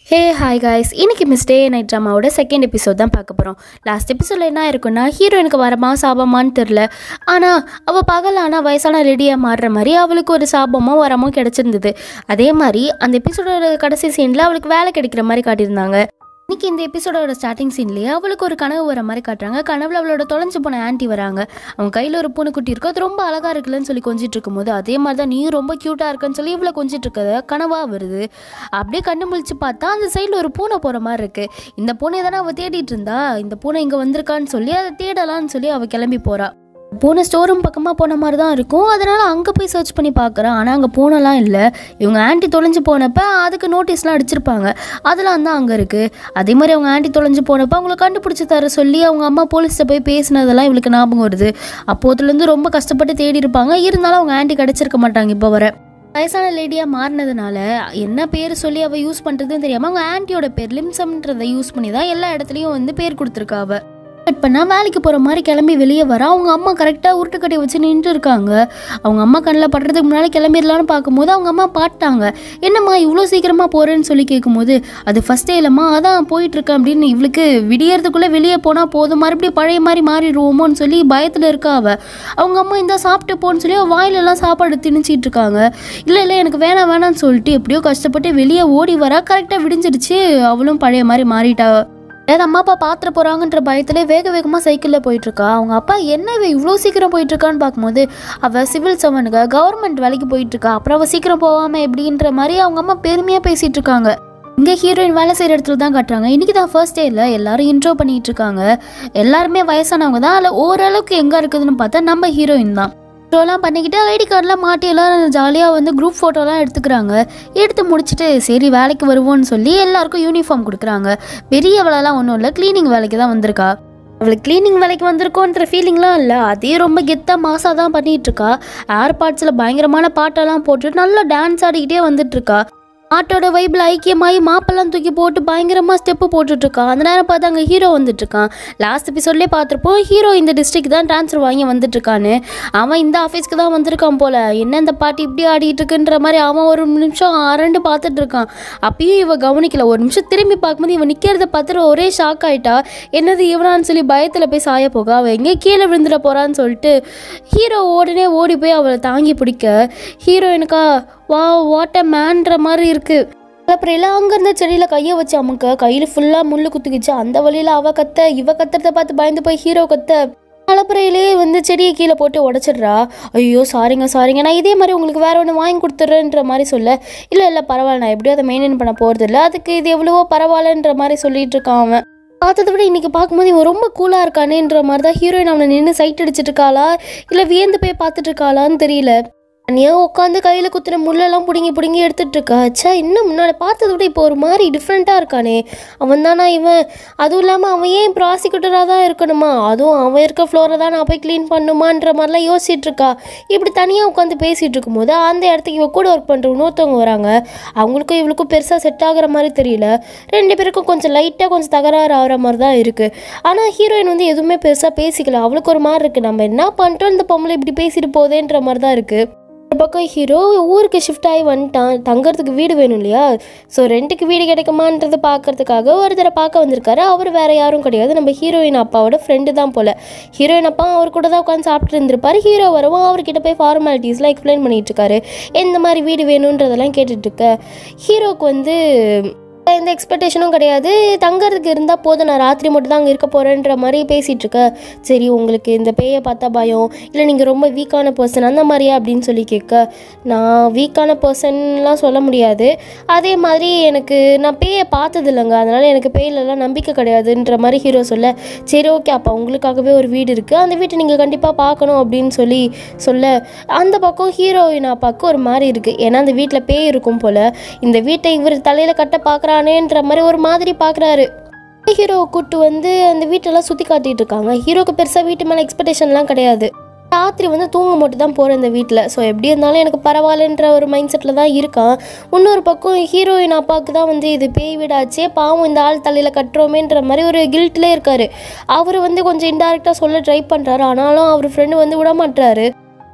ஹே hi guys இன்னைக்கு miss day night ட்ராமாவோட second episode தான் பார்க்க போகிறோம் லாஸ்ட் எபிசோடில் என்ன இருக்குன்னா ஹீரோயினுக்கு வரமா சாபமான்னு தெரில ஆனால் அவள் பகல் ஆனால் வயசான ரெடியாக மாறுற மாதிரி அவளுக்கு ஒரு சாபமோ வரமோ கிடச்சிருந்தது அதே மாதிரி அந்த எபிசோடோட கடைசி சீனில் அவளுக்கு வேலை கிடைக்கிற மாதிரி காட்டியிருந்தாங்க இன்னைக்கு இந்த எபிசோடோட ஸ்டார்டிங் சீன்லேயே அவளுக்கு ஒரு கனவு வர மாதிரி காட்டுறாங்க கனவுல அவளோட தொலைஞ்சு போன ஆன்ட்டி வராங்க அவங்க கையில் ஒரு பூனைக்குட்டி இருக்கும் அது ரொம்ப அழகாக இருக்குல்லன்னு சொல்லி கொஞ்சிட்டு இருக்கும்போது அதே மாதிரி தான் நீயும் ரொம்ப க்யூட்டாக இருக்குன்னு சொல்லி இவ்வளோ கொஞ்சிட்டு இருக்கத கனவாக வருது அப்படியே கண்ணு முழிச்சு பார்த்தா அந்த சைடில் ஒரு பூனை போகிற மாதிரி இருக்கு இந்த பூனை தானே அவள் தேடிட்டு இருந்தா இந்த பூனை இங்கே வந்திருக்கான்னு சொல்லி அதை தேடலான்னு சொல்லி அவள் கிளம்பி போறா பூனை ஸ்டோர் ரூம் பக்கமாக போன மாதிரி தான் இருக்கும் அதனால் அங்கே போய் சர்ச் பண்ணி பார்க்குறான் ஆனால் அங்கே பூனைலாம் இல்லை இவங்க ஆன்ட்டி தொலைஞ்சு போனப்ப அதுக்கு நோட்டீஸ்லாம் அடிச்சிருப்பாங்க அதெல்லாம் தான் அங்கே இருக்குது அதே மாதிரி அவங்க ஆன்ட்டி தொலைஞ்சு போனப்போ அவங்கள கண்டுபிடிச்சி தர சொல்லி அவங்க அம்மா போலீஸ்கிட்ட போய் பேசினதெல்லாம் இவளுக்கு ஞாபகம் வருது அப்போதுலேருந்து ரொம்ப கஷ்டப்பட்டு தேடி இருப்பாங்க இருந்தாலும் அவங்க ஆன்ட்டி கிடச்சிருக்க மாட்டாங்க இப்போ வர வயசான லேடியாக மாறினதுனால என்ன பேர் சொல்லி அவள் யூஸ் பண்ணுறதுன்னு தெரியாமல் அவங்க ஆன்ட்டியோட பேர் லிம்சம்ன்றதை யூஸ் பண்ணி தான் எல்லா இடத்துலையும் வந்து பேர் கொடுத்துருக்கா அவள் கட் பண்ணால் வேலைக்கு போகிற மாதிரி கிளம்பி வெளியே வர அவங்க அம்மா கரெக்டாக உருட்டுக்கட்டை வச்சு நின்றுட்டு இருக்காங்க அவங்க அம்மா கண்ணில் படுறதுக்கு முன்னாடி கிளம்பிடலான்னு பார்க்கும்போது அவங்க அம்மா பாட்டாங்க என்னம்மா இவ்வளோ சீக்கிரமாக போகிறேன்னு சொல்லி கேட்கும்போது அது ஃபஸ்ட் இல்லைம்மா அதான் போயிட்டுருக்கேன் அப்படின்னு இவளுக்கு விடியறதுக்குள்ளே வெளியே போனால் போதும் மறுபடியும் பழைய மாதிரி மாறிடுவோமோன்னு சொல்லி பயத்தில் இருக்கா அவ அவங்க அம்மா இந்த சாப்பிட்டு போன்னு சொல்லி அவ வாயிலெல்லாம் சாப்பாடு திணிச்சிட்டு இருக்காங்க இல்லை இல்லை எனக்கு வேணாம் வேணாம்னு சொல்லிட்டு எப்படியோ கஷ்டப்பட்டு வெளியே ஓடி வர கரெக்டாக விடிஞ்சிடுச்சு அவளும் பழைய மாதிரி மாறிட்டா ஏதாவது அம்மா அப்பா பாத்திர போகிறாங்கன்ற பயத்துல வேக வேகமாக சைக்கிளில் போயிட்டுருக்கா அவங்க அப்பா என்ன இவ இவ்வளோ சீக்கிரம் போயிட்டுருக்கான்னு பார்க்கும்போது அவள் சிவில் சர்வனுக்கு கவர்மெண்ட் வேலைக்கு போயிட்டுருக்கா அப்புறம் அவள் சீக்கிரம் போகாமல் எப்படின்ற மாதிரி அவங்க அம்மா பெருமையாக பேசிகிட்டு இருக்காங்க இங்கே ஹீரோயின் வேலை செய்கிற இடத்துல தான் காட்டுறாங்க இன்றைக்கி தான் ஃபர்ஸ்ட் டேயில் எல்லாரும் இன்ட்ரோ பண்ணிட்டு இருக்காங்க எல்லாருமே வயசானவங்க தான் அதில் ஓரளவுக்கு எங்கே இருக்குதுன்னு பார்த்தா நம்ம ஹீரோயின் தான் ஃபோட்டோலாம் பண்ணிக்கிட்டு ஐடி கார்டெலாம் மாட்டி எல்லாம் ஜாலியாக வந்து குரூப் ஃபோட்டோலாம் எடுத்துக்கிறாங்க எடுத்து முடிச்சுட்டு சரி வேலைக்கு வருவோம்னு சொல்லி எல்லாருக்கும் யூனிஃபார்ம் கொடுக்குறாங்க பெரிய வேலைலாம் ஒன்றும் இல்லை க்ளீனிங் வேலைக்கு தான் வந்திருக்கா அவளுக்கு க்ளீனிங் வேலைக்கு வந்திருக்கோன்ற ஃபீலிங்லாம் இல்லை அதே ரொம்ப கெத்தாக மாசாக தான் பண்ணிகிட்டு இருக்கா ஏர் பார்ட்ஸில் பயங்கரமான பாட்டெல்லாம் போட்டுட்டு நல்லா டான்ஸ் ஆடிக்கிட்டே வந்துட்டு இருக்கா ஆட்டோட வைப்பில் ஐக்கியமாகி மாப்பெல்லாம் தூக்கி போட்டு பயங்கரமாக ஸ்டெப்பு போட்டுட்ருக்கா அந்த நேரம் பார்த்து அங்கே ஹீரோ வந்துட்டுருக்கான் லாஸ்ட் எபிசோட்லேயே பார்த்துருப்போம் ஹீரோ இந்த டிஸ்ட்ரிக்ட் தான் ட்ரான்ஸ்ஃபர் வாங்கி வந்துட்டுருக்கான்னு அவன் இந்த ஆஃபீஸ்க்கு தான் வந்திருக்கான் போல என்ன இந்த பாட்டி இப்படி ஆடிட்டு இருக்குன்ற மாதிரி அவன் ஒரு நிமிஷம் அரண்டு பார்த்துட்டு இருக்கான் அப்பயும் இவ கவனிக்கல ஒரு நிமிஷம் திரும்பி பார்க்கும்போது இவன் நிற்கிறத பார்த்துட்டு ஒரே ஷாக் ஆயிட்டா என்னது இவனான்னு சொல்லி பயத்தில் போய் சாய போக அவள் எங்கே கீழே விழுந்துட போகிறான்னு சொல்லிட்டு ஹீரோ உடனே ஓடி போய் அவளை தாங்கி பிடிக்க ஹீரோயினுக்கா வா வாட் அ மேன்ற மாதிரி இருக்கு அப்புறம் எல்லாம் அங்கேருந்து செடியில் கையை வச்சு அமுக்க கையில் ஃபுல்லாக முள்ளு குத்துக்கிச்சு அந்த வழியில் அவ கத்த இவ கத்துறத பார்த்து பயந்து போய் ஹீரோ கத்த கலப்பறையிலே வந்து செடியை கீழே போட்டு உடச்சிடுறா ஐயோ சாரிங்க சாரிங்க நான் இதே மாதிரி உங்களுக்கு வேற ஒன்று வாங்கி கொடுத்துட்றேன்ற மாதிரி சொல்ல இல்லை இல்லை பரவாயில்ல நான் எப்படியும் அதை மெயின்டைன் பண்ண போகிறது இல்லை அதுக்கு இது எவ்வளவோ பரவாயில்லன்ற மாதிரி சொல்லிட்டு இருக்கான் அவன் பார்த்ததை விட இன்னைக்கு பார்க்கும்போது இவன் ரொம்ப கூலாக இருக்கானேன்ற மாதிரி தான் ஹீரோயின் அவனை நின்று சைட் அடிச்சிட்டு இருக்காளா இல்லை வியந்து போய் பார்த்துட்டு இருக்காளான்னு தெரியல ஏன் உட்காந்து கையில் குத்துன முள்ளெல்லாம் பிடுங்கி பிடுங்கி எடுத்துட்டு இருக்கா ச்சே இன்னும் முன்னாடி பார்த்ததை விட இப்போ ஒரு மாதிரி டிஃப்ரெண்ட்டாக இருக்கானே அவன் தானா இவன் அதுவும் இல்லாமல் அவன் ஏன் ப்ராசிக்யூட்டராக தான் இருக்கணுமா அதுவும் அவன் இருக்க ஃப்ளோரை தான் நான் போய் க்ளீன் பண்ணுமான்ற மாதிரிலாம் யோசிச்சுட்டு இருக்கா இப்படி தனியாக உட்காந்து பேசிகிட்டு இருக்கும்போது அந்த இடத்துக்கு இவ கூட ஒர்க் பண்ணுற இன்னொருத்தவங்க வராங்க அவங்களுக்கும் இவளுக்கும் பெருசாக செட் ஆகுற மாதிரி தெரியல ரெண்டு பேருக்கும் கொஞ்சம் லைட்டாக கொஞ்சம் தகராறு ஆகிற மாதிரி தான் இருக்குது ஆனால் ஹீரோயின் வந்து எதுவுமே பெருசாக பேசிக்கல அவளுக்கு ஒரு மாதிரி இருக்குது நம்ம என்ன பண்ணிட்டோம் இந்த பொம்பளை இப்படி பேசிட்டு போதேன்ற மாதிரி தான் இருக்குது ஒரு பக்கம் ஹீரோ ஊருக்கு ஷிஃப்ட் ஆகி வந்துட்டான் தங்கறதுக்கு வீடு வேணும் இல்லையா ஸோ ரெண்டுக்கு வீடு கிடைக்குமான்றது பார்க்கறதுக்காக ஒருத்தரை பார்க்க வந்திருக்காரு அவர் வேற யாரும் கிடையாது நம்ம ஹீரோயின் அப்பாவோட ஃப்ரெண்டு தான் போல ஹீரோயின் அப்பா அவர் கூட தான் உட்காந்து சாப்பிட்டு இருந்திருப்பாரு ஹீரோ வரவும் அவர்கிட்ட போய் ஃபார்மாலிட்டிஸ்லாம் எக்ஸ்பிளைன் பண்ணிட்டு இருக்காரு எந்த மாதிரி வீடு வேணுன்றதெல்லாம் கேட்டுட்டு இருக்க ஹீரோக்கு வந்து எந்த எக்ஸ்பெக்டேஷனும் கிடையாது தங்கறதுக்கு இருந்தால் போதும் நான் ராத்திரி மட்டும் தான் அங்கே இருக்க போகிறேன்ற மாதிரி பேசிகிட்டு இருக்க சரி உங்களுக்கு இந்த பேயை பார்த்தா பயம் இல்லை நீங்கள் ரொம்ப வீக்கான பர்சன் அந்த மாதிரியா அப்படின்னு சொல்லி கேட்க நான் வீக்கான பர்சன்லாம் சொல்ல முடியாது அதே மாதிரி எனக்கு நான் பேயை பார்த்தது இல்லைங்க அதனால் எனக்கு பேயிலலாம் நம்பிக்கை கிடையாதுன்ற மாதிரி ஹீரோ சொல்ல சரி ஓகே அப்போ உங்களுக்காகவே ஒரு வீடு இருக்குது அந்த வீட்டை நீங்கள் கண்டிப்பாக பார்க்கணும் அப்படின்னு சொல்லி சொல்ல அந்த பக்கம் ஹீரோயின் அப்பாவுக்கு ஒரு மாதிரி இருக்குது ஏன்னா அந்த வீட்டில் பேய் இருக்கும் போல் இந்த வீட்டை இவர் தலையில் கட்ட பார்க்குறானேன்ற மாதிரி ஒரு மாதிரி பார்க்குறாரு ஹீரோவை கூட்டு வந்து அந்த வீட்டெல்லாம் சுற்றி காட்டிட்டு இருக்காங்க ஹீரோக்கு பெருசாக வீட்டு மேலே எக்ஸ்பெக்டேஷன்லாம் கிடையாது ராத்திரி வந்து தூங்க மட்டும் தான் போகிறேன் இந்த வீட்டில் ஸோ எப்படி இருந்தாலும் எனக்கு பரவாயில்லன்ற ஒரு மைண்ட் செட்டில் தான் இருக்கான் இன்னொரு பக்கம் ஹீரோயின் அப்பாவுக்கு தான் வந்து இது பேய் வீடாச்சே பாவம் இந்த ஆள் தலையில் கட்டுறோமேன்ற மாதிரி ஒரு கில்ட்லேயே இருக்கார் அவர் வந்து கொஞ்சம் இன்டெரக்டாக சொல்ல ட்ரை பண்ணுறாரு ஆனாலும் அவர் ஃப்ரெண்டு வந்து விட மாட்டாரு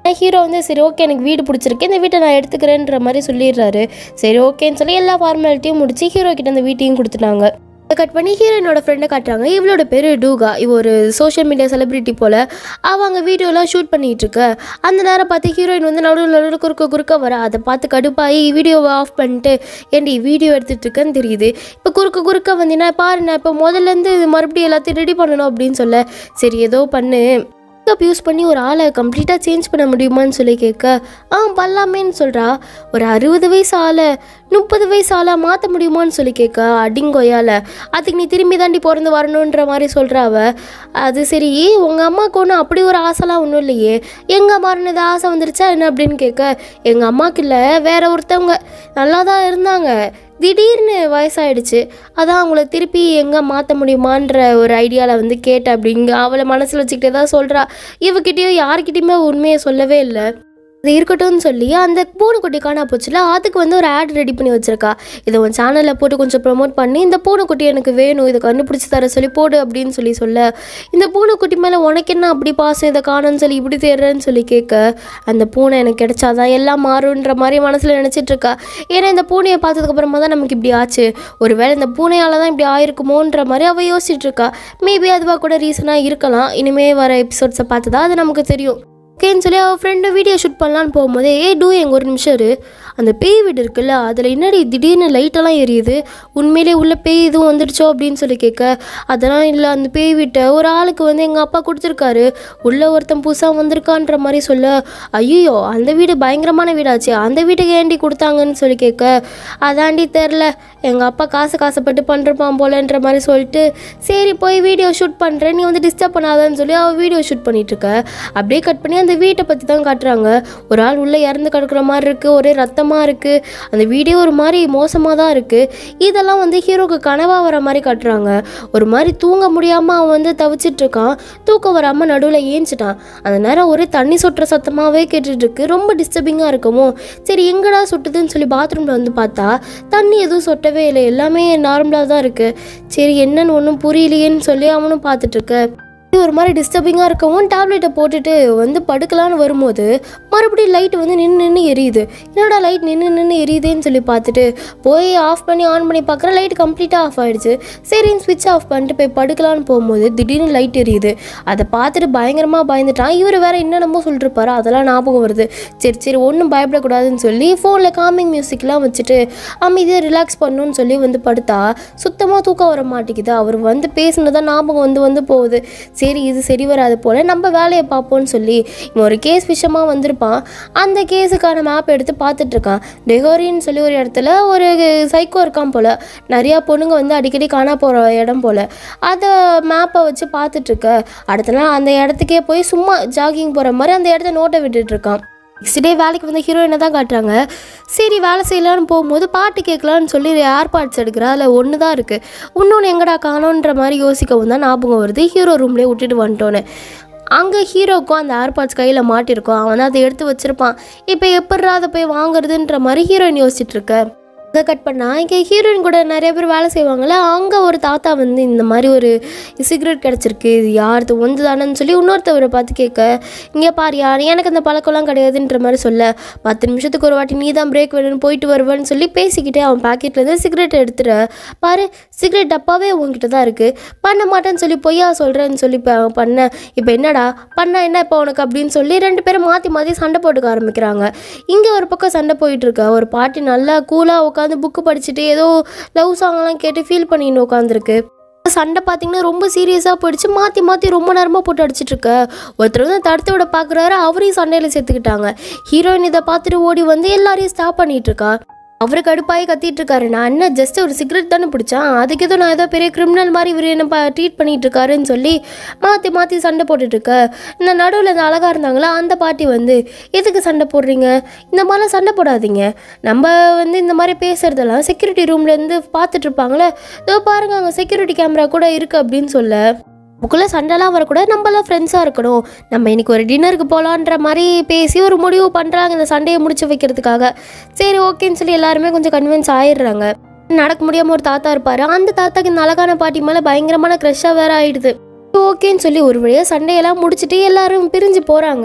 ஹீரோ வந்து சரி ஓகே எனக்கு வீடு பிடிச்சிருக்கு இந்த வீட்டை நான் எடுத்துக்கிறேன்ற மாதிரி சொல்லிடுறாரு சரி ஓகேன்னு சொல்லி எல்லா ஃபார்மாலிட்டியும் முடிச்சு ஹீரோ கிட்ட அந்த வீட்டையும் கொடுத்துட்டாங்க கட் பண்ணி ஹீரோயினோட ஃப்ரெண்டை காட்டுறாங்க இவளோட பேர் டூகா இவ ஒரு சோஷியல் மீடியா செலிபிரிட்டி போல் அவங்க வீடியோலாம் ஷூட் பண்ணிட்டு இருக்க அந்த நேரம் பார்த்து ஹீரோயின் வந்து நடுவில் நடுவில் குறுக்க குறுக்க வர அதை பார்த்து கடுப்பாகி வீடியோவை ஆஃப் பண்ணிட்டு ஏண்டி வீடியோ எடுத்துட்டு இருக்கேன்னு தெரியுது இப்போ குறுக்க குறுக்க வந்தீங்கன்னா பாரு நான் இப்போ முதல்லேருந்து மறுபடியும் எல்லாத்தையும் ரெடி பண்ணணும் அப்படின்னு சொல்ல சரி ஏதோ பண்ணு மேக்கப் யூஸ் பண்ணி ஒரு ஆளை கம்ப்ளீட்டாக சேஞ்ச் பண்ண முடியுமான்னு சொல்லி கேட்க ஆ பண்ணலாமேன்னு சொல்கிறா ஒரு அறுபது வயசு ஆளை முப்பது வயசு ஆளை மாற்ற முடியுமான்னு சொல்லி கேட்க அடிங்கொய்யால அதுக்கு நீ திரும்பி தாண்டி பிறந்து வரணுன்ற மாதிரி சொல்கிறா அவ அது சரி உங்கள் அம்மாவுக்கு ஒன்றும் அப்படி ஒரு ஆசைலாம் ஒன்றும் இல்லையே எங்கள் மாறினது ஆசை வந்துருச்சா என்ன அப்படின்னு கேட்க எங்கள் அம்மாவுக்கு இல்லை வேற ஒருத்தவங்க நல்லா தான் இருந்தாங்க திடீர்னு வயசாயிடுச்சு அதான் அவங்கள திருப்பி எங்கே மாற்ற முடியுமான்ற ஒரு ஐடியாவில் வந்து கேட்டேன் அப்படிங்க அவளை மனசில் வச்சுக்கிட்டே தான் சொல்கிறா இவகிட்டயும் யார்கிட்டயுமே உண்மையை சொல்லவே இல்லை அது இருக்கட்டும்னு சொல்லி அந்த பூனைக்குட்டி காணா போச்சுல அதுக்கு வந்து ஒரு ஆட் ரெடி பண்ணி வச்சிருக்கா இதை உன் சேனலில் போட்டு கொஞ்சம் ப்ரோமோட் பண்ணி இந்த பூனைக்குட்டி எனக்கு வேணும் இதை கண்டுபிடிச்சி தர சொல்லி போடு அப்படின்னு சொல்லி சொல்ல இந்த பூனைக்குட்டி மேலே உனக்கு என்ன அப்படி பாசம் இதை காணும்னு சொல்லி இப்படி தேடுறேன்னு சொல்லி கேட்க அந்த பூனை எனக்கு கிடைச்சாதான் எல்லாம் மாறுன்ற மாதிரி மனசில் நினச்சிட்டு இருக்கா ஏன்னா இந்த பூனையை பார்த்ததுக்கப்புறமா தான் நமக்கு இப்படி ஆச்சு ஒருவேளை இந்த பூனையால் தான் இப்படி ஆயிருக்குமோன்ற மாதிரி அவள் யோசிச்சுட்டு இருக்கா மேபி அதுவாக கூட ரீசனாக இருக்கலாம் இனிமே வர எபிசோட்ஸை பார்த்து தான் அது நமக்கு தெரியும் ஓகேன்னு சொல்லி அவள் ஃப்ரெண்டு வீடியோ ஷூட் பண்ணலான்னு போகும்போது ஏ டூ எங்க ஒரு நிமிஷம் இரு அந்த பேய் வீடு இருக்குல்ல அதில் என்னடி திடீர்னு லைட்டெல்லாம் எரியுது உண்மையிலே உள்ள பேய் எதுவும் வந்துடுச்சோ அப்படின்னு சொல்லி கேட்க அதெல்லாம் இல்லை அந்த பேய் வீட்டை ஒரு ஆளுக்கு வந்து எங்கள் அப்பா கொடுத்துருக்காரு உள்ள ஒருத்தன் புதுசாக வந்திருக்கான்ற மாதிரி சொல்ல ஐயோ அந்த வீடு பயங்கரமான வீடாச்சு அந்த வீட்டுக்கு ஏண்டி கொடுத்தாங்கன்னு சொல்லி கேட்க அதாண்டி தெரில எங்கள் அப்பா காசு காசுப்பட்டு பண்ணிருப்பான் போலன்ற மாதிரி சொல்லிட்டு சரி போய் வீடியோ ஷூட் பண்ணுறேன் நீ வந்து டிஸ்டர்ப் பண்ணாதன்னு சொல்லி அவள் வீடியோ ஷூட் பண்ணிட்டு இருக்க அப்படியே கட் பண்ணி அந்த வீட்டை பற்றி தான் காட்டுறாங்க ஒரு ஆள் உள்ளே இறந்து கிடக்குற மாதிரி இருக்குது ஒரே ரத்தமாக இருக்குது அந்த வீடியோ ஒரு மாதிரி மோசமாக தான் இருக்குது இதெல்லாம் வந்து ஹீரோக்கு கனவாக வர மாதிரி காட்டுறாங்க ஒரு மாதிரி தூங்க முடியாமல் அவன் வந்து தவிச்சிட்டு இருக்கான் தூக்கம் வராமல் நடுவில் ஏஞ்சிட்டான் அந்த நேரம் ஒரே தண்ணி சொட்டுற சத்தமாகவே கேட்டுட்டு இருக்கு ரொம்ப டிஸ்டர்பிங்காக இருக்குமோ சரி எங்கடா சுட்டுதுன்னு சொல்லி பாத்ரூமில் வந்து பார்த்தா தண்ணி எதுவும் சொட்டவே இல்லை எல்லாமே நார்மலாக தான் இருக்குது சரி என்னன்னு ஒன்றும் புரியலையேன்னு சொல்லி அவனும் பார்த்துட்டு இருக்க இது ஒரு மாதிரி டிஸ்டர்பிங்காக இருக்கவும் டேப்லெட்டை போட்டுட்டு வந்து படுக்கலான்னு வரும்போது மறுபடியும் லைட் வந்து நின்று நின்று எரியுது என்னடா லைட் நின்று நின்று எரியுதேன்னு சொல்லி பார்த்துட்டு போய் ஆஃப் பண்ணி ஆன் பண்ணி பார்க்குற லைட் கம்ப்ளீட்டாக ஆஃப் ஆயிடுச்சு சரின்னு ஸ்விட்ச் ஆஃப் பண்ணிட்டு போய் படுக்கலான்னு போகும்போது திடீர்னு லைட் எரியுது அதை பார்த்துட்டு பயங்கரமாக பயந்துட்டான் இவர் வேற என்னென்னமோ சொல்லிருப்பாரு அதெல்லாம் ஞாபகம் வருது சரி சரி ஒன்றும் பயப்படக்கூடாதுன்னு சொல்லி ஃபோனில் காமிங் மியூசிக்லாம் வச்சுட்டு அமைதியாக ரிலாக்ஸ் பண்ணணும்னு சொல்லி வந்து படுத்தா சுத்தமாக தூக்கம் வர மாட்டேங்குது அவர் வந்து பேசுனதான் ஞாபகம் வந்து வந்து போகுது சரி இது சரி வராது போல் நம்ம வேலையை பார்ப்போம்னு சொல்லி இவன் ஒரு கேஸ் விஷயமா வந்திருப்பான் அந்த கேஸுக்கான மேப் எடுத்து பார்த்துட்டு இருக்கான் டெஹோரின்னு சொல்லி ஒரு இடத்துல ஒரு சைக்கோ இருக்கான் போல் நிறையா பொண்ணுங்க வந்து அடிக்கடி காணா போகிற இடம் போல் அதை மேப்பை வச்சு பார்த்துட்டு இருக்க அடுத்த நாள் அந்த இடத்துக்கே போய் சும்மா ஜாகிங் போகிற மாதிரி அந்த இடத்த நோட்டை விட்டுட்டு இருக்கான் நெக்ஸ்ட் டே வேலைக்கு வந்து ஹீரோயினை தான் காட்டுறாங்க சரி வேலை செய்யலான்னு போகும்போது பாட்டு கேட்கலான்னு சொல்லி ஏர்பாட்ஸ் எடுக்கிறா அதில் ஒன்று தான் இருக்குது இன்னொன்று எங்கடா காணோன்ற மாதிரி யோசிக்கவும் தான் ஞாபகம் வருது ஹீரோ ரூம்லேயே விட்டுட்டு வந்துட்டோன்னு அங்கே ஹீரோக்கும் அந்த ஏர்பாட்ஸ் கையில் மாட்டிருக்கோம் அவன் தான் அதை எடுத்து வச்சிருப்பான் இப்போ எப்பட்றா அதை போய் வாங்குறதுன்ற மாதிரி ஹீரோயின் யோசிச்சுட்டு இருக்க அதை கட் பண்ணால் இங்கே ஹீரோயின் கூட நிறைய பேர் வேலை செய்வாங்கள்ல அங்கே ஒரு தாத்தா வந்து இந்த மாதிரி ஒரு சிகரெட் கிடச்சிருக்கு இது யார்து ஒன்று தானேன்னு சொல்லி இன்னொருத்தவரை பார்த்து கேட்க இங்கே பாரு யார் எனக்கு அந்த பழக்கம்லாம் கிடையாதுன்ற மாதிரி சொல்ல பத்து நிமிஷத்துக்கு ஒரு வாட்டி நீ தான் பிரேக் வேணும்னு போயிட்டு வருவேன்னு சொல்லி பேசிக்கிட்டே அவன் பாக்கெட்லேருந்து சிகரெட் எடுத்துட பாரு சிகரெட் டப்பாவே உங்ககிட்ட தான் இருக்குது பண்ண மாட்டேன்னு சொல்லி பொய்யா சொல்கிறேன்னு சொல்லி ப- பண்ண இப்போ என்னடா பண்ண என்ன இப்போ உனக்கு அப்படின்னு சொல்லி ரெண்டு பேரும் மாற்றி மாற்றி சண்டை போட்டுக்க ஆரம்பிக்கிறாங்க இங்கே ஒரு பக்கம் சண்டை போயிட்டு இருக்கா ஒரு பாட்டி நல்லா கூலாக உட்காந்து புக்கு படிச்சுட்டு ஏதோ லவ் சாங்லாம் கேட்டு ஃபீல் பண்ணின்னு உட்காந்துருக்கு சண்டை பார்த்தீங்கன்னா ரொம்ப சீரியஸாக போயிடுச்சு மாற்றி மாற்றி ரொம்ப நேரமாக போட்டு அடிச்சிட்டு இருக்க ஒருத்தர் வந்து தடுத்து விட பார்க்குறாரு அவரையும் சண்டையில் சேர்த்துக்கிட்டாங்க ஹீரோயின் இதை பார்த்துட்டு ஓடி வந்து எல்லாரையும் ஸ்டாப் பண்ணிட்டு இருக்கா அவரு கடுப்பாகி கத்திட்டு இருக்காரு நான் என்ன ஜஸ்ட் ஒரு சிகரெட் தானே பிடிச்சேன் அதுக்கு ஏதோ நான் ஏதோ பெரிய கிரிமினல் மாதிரி இவர் என்ன ட்ரீட் பண்ணிட்டு இருக்காருன்னு சொல்லி மாற்றி மாற்றி சண்டை போட்டுட்டு இருக்க இந்த நடுவில் இந்த அழகா இருந்தாங்களா அந்த பாட்டி வந்து எதுக்கு சண்டை போடுறீங்க இந்த மாதிரிலாம் சண்டை போடாதீங்க நம்ம வந்து இந்த மாதிரி பேசுறதெல்லாம் செக்யூரிட்டி ரூம்லேருந்து பார்த்துட்டு இருப்பாங்களே இதோ பாருங்க அங்கே செக்யூரிட்டி கேமரா கூட இருக்கு அப்படின்னு சொல்ல நமக்குள்ளே சண்டைலாம் வரக்கூடாது நம்மளாம் ஃப்ரெண்ட்ஸாக இருக்கணும் நம்ம இன்னைக்கு ஒரு டின்னருக்கு போகலான்ற மாதிரி பேசி ஒரு முடிவு பண்ணுறாங்க இந்த சண்டையை முடிச்சு வைக்கிறதுக்காக சரி ஓகேன்னு சொல்லி எல்லாருமே கொஞ்சம் கன்வின்ஸ் ஆயிடுறாங்க நடக்க முடியாமல் ஒரு தாத்தா இருப்பார் அந்த தாத்தாக்கு இந்த அழகான பாட்டி மேலே பயங்கரமான க்ரஷ்ஷாக வேற ஆயிடுது ஓகேன்னு சொல்லி ஒரு வழியாக சண்டையெல்லாம் முடிச்சுட்டு எல்லாரும் பிரிஞ்சு போகிறாங்க